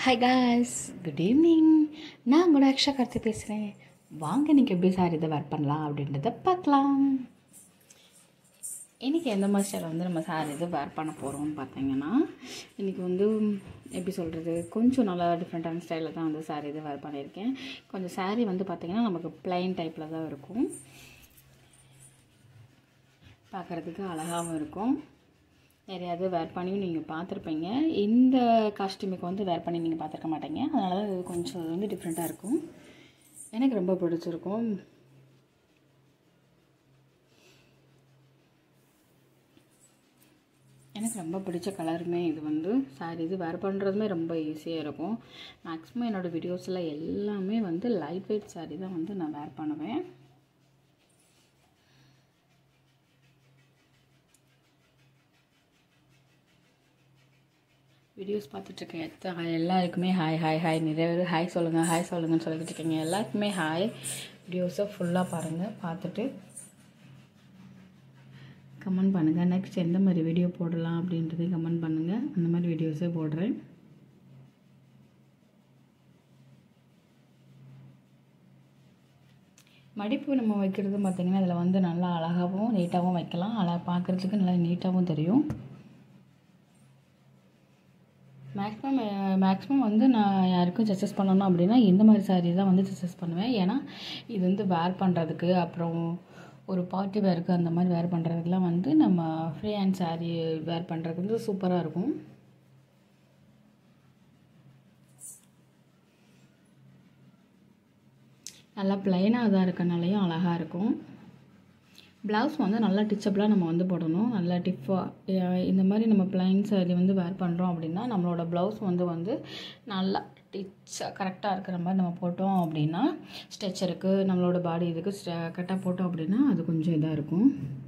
hi guys good evening நான் உங்களோட அக்ஷா கார்த்தி பேசுகிறேன் வாங்க நீங்கள் எப்படி சார் இதை வேர் பண்ணலாம் அப்படின்றத பார்க்கலாம் இன்றைக்கி எந்த மாதிரி ஸ்டைல் வந்து நம்ம சார் இது வேர் பண்ண போகிறோம்னு பார்த்தீங்கன்னா இன்றைக்கி வந்து எப்படி சொல்கிறது கொஞ்சம் நல்லா டிஃப்ரெண்ட்டான ஸ்டைலில் தான் வந்து சாரி இது வேர் பண்ணியிருக்கேன் கொஞ்சம் saree வந்து பார்த்திங்கன்னா நமக்கு plain டைப்பில் தான் இருக்கும் பார்க்குறதுக்கு அழகாகவும் இருக்கும் நிறையாது வேர் பண்ணியும் நீங்கள் பார்த்துருப்பீங்க இந்த காஸ்டியூமுக்கு வந்து வேர் பண்ணி நீங்கள் பார்த்துருக்க மாட்டீங்க அதனால தான் இது கொஞ்சம் இது வந்து டிஃப்ரெண்ட்டாக இருக்கும் எனக்கு ரொம்ப பிடிச்சிருக்கும் எனக்கு ரொம்ப பிடிச்ச கலருமே இது வந்து சாரி இது வேர் பண்ணுறதுமே ரொம்ப ஈஸியாக இருக்கும் மேக்ஸிமம் என்னோடய வீடியோஸில் எல்லாமே வந்து லைட் வெயிட் சாரி தான் வந்து நான் வேர் பண்ணுவேன் வீடியோஸ் பார்த்துட்ருக்க எத்தனை எல்லாருக்குமே ஹாய் ஹாய் ஹாய் நிறைய பேர் ஹாய் சொல்லுங்கள் ஹாய் சொல்லுங்கன்னு சொல்லிட்டு இருக்கீங்க எல்லாருக்குமே ஹாய் வீடியோஸை ஃபுல்லாக பாருங்கள் பார்த்துட்டு கமெண்ட் பண்ணுங்கள் நெக்ஸ்ட் எந்த மாதிரி வீடியோ போடலாம் அப்படின்றதையும் கமெண்ட் பண்ணுங்கள் அந்த மாதிரி வீடியோஸே போடுறேன் மடிப்பு நம்ம வைக்கிறது பார்த்திங்கன்னா இதில் வந்து நல்லா அழகாகவும் நீட்டாகவும் வைக்கலாம் அழகா பார்க்குறதுக்கு நல்லா நீட்டாகவும் தெரியும் மேக்ஸிமம் மேக்ஸிமம் வந்து நான் யாருக்கும் சஜஸ்ட் பண்ணணும் அப்படின்னா இந்த மாதிரி சாரீ தான் வந்து சஜஸ்ட் பண்ணுவேன் ஏன்னா இது வந்து வேர் பண்ணுறதுக்கு அப்புறம் ஒரு பார்ட்டி வேருக்கு அந்த மாதிரி வேர் பண்ணுறதுக்குலாம் வந்து நம்ம ஃப்ரீ ஹேண்ட் சாரீ வேர் பண்ணுறதுக்கு வந்து சூப்பராக இருக்கும் நல்லா ப்ளைனாக தான் இருக்கனாலையும் அழகாக இருக்கும் ப்ளவுஸ் வந்து நல்லா டிச்சபிளாக நம்ம வந்து போடணும் நல்லா டிஃபாக இந்த மாதிரி நம்ம பிளைன் சாரி வந்து வேர் பண்ணுறோம் அப்படின்னா நம்மளோட ப்ளவுஸ் வந்து வந்து நல்லா டிச்சாக கரெக்டாக இருக்கிற மாதிரி நம்ம போட்டோம் அப்படின்னா ஸ்ட்ரெச்சருக்கு நம்மளோட பாடி இதுக்கு கரெக்டாக போட்டோம் அப்படின்னா அது கொஞ்சம் இதாக இருக்கும்